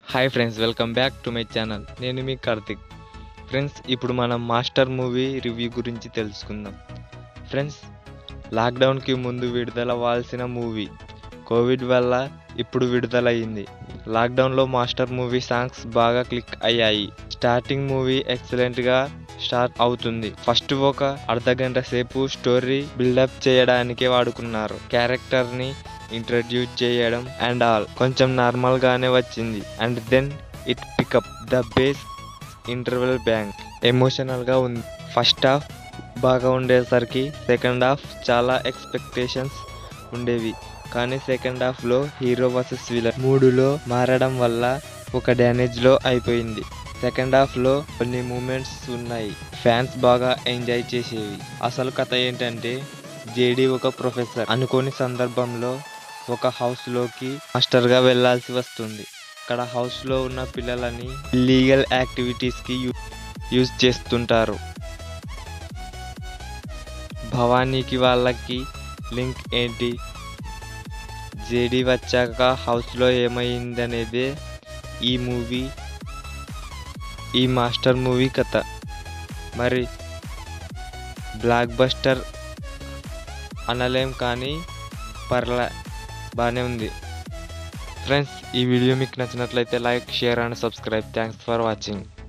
hi friends welcome back to my channel నేను మీ Karthik friends ఇప్పుడు మనం మాస్టర్ మూవీ రివ్యూ గురించి తెలుసుకుందాం ఫ్రెండ్స్ లాక్డౌన్కి ముందు విడుదలవ్వాల్సిన మూవీ కోవిడ్ వల్ల ఇప్పుడు విడుదలయ్యింది లాక్డౌన్లో మాస్టర్ మూవీ సాంగ్స్ బాగా క్లిక్ అయ్యాయి స్టార్టింగ్ మూవీ ఎక్సలెంట్గా స్టార్ట్ అవుతుంది ఫస్ట్ ఒక అర్ధ గంట సేపు స్టోరీ బిల్డప్ చేయడానికి వాడుకున్నారు క్యారెక్టర్ని ఇంట్రడ్యూస్ చేయడం అండ్ ఆల్ కొంచెం నార్మల్ గానే వచ్చింది and then it pick up the pace interval bang emotional గా ఉంది ఫస్ట్ హాఫ్ బాగా ఉండేసరికి సెకండ్ హాఫ్ చాలా ఎక్స్పెక్టేషన్స్ ఉండేవి కానీ సెకండ్ హాఫ్ లో హీరో వర్సెస్ విలన్ మూడులో మారడం వల్ల ఒక డ్యామేజ్ లో అయిపోయింది సెకండ్ హాఫ్ లో కొన్ని మూమెంట్స్ ఉన్నాయి ఫ్యాన్స్ బాగా ఎంజాయ్ చేసేవి అసలు కథ ఏంటంటే జేడి ఒక ప్రొఫెసర్ అనుకోని సందర్భంలో ఒక హౌస్ లోకి మాస్టర్ గా వెళ్లాల్సి వస్తుంది అక్కడ హౌస్ లో ఉన్న పిల్లలని ఇల్లీగల్ యాక్టివిటీస్ కి యూ- యూజ్ చేస్తుంటారు భవానీకి వాళ్ళకి లింక్ ఏంటి జేడి వచ్చాక హౌస్ లో ఏమైందనేదే ఈ మూవీ ఈ మాస్టర్ మూవీ కథ మరి బ్లాక్ బస్టర్ అనలేం కానీ పర్లే బాగానే ఉంది ఫ్రెండ్స్ ఈ వీడియో మీకు నచ్చినట్లయితే like share and subscribe thanks for watching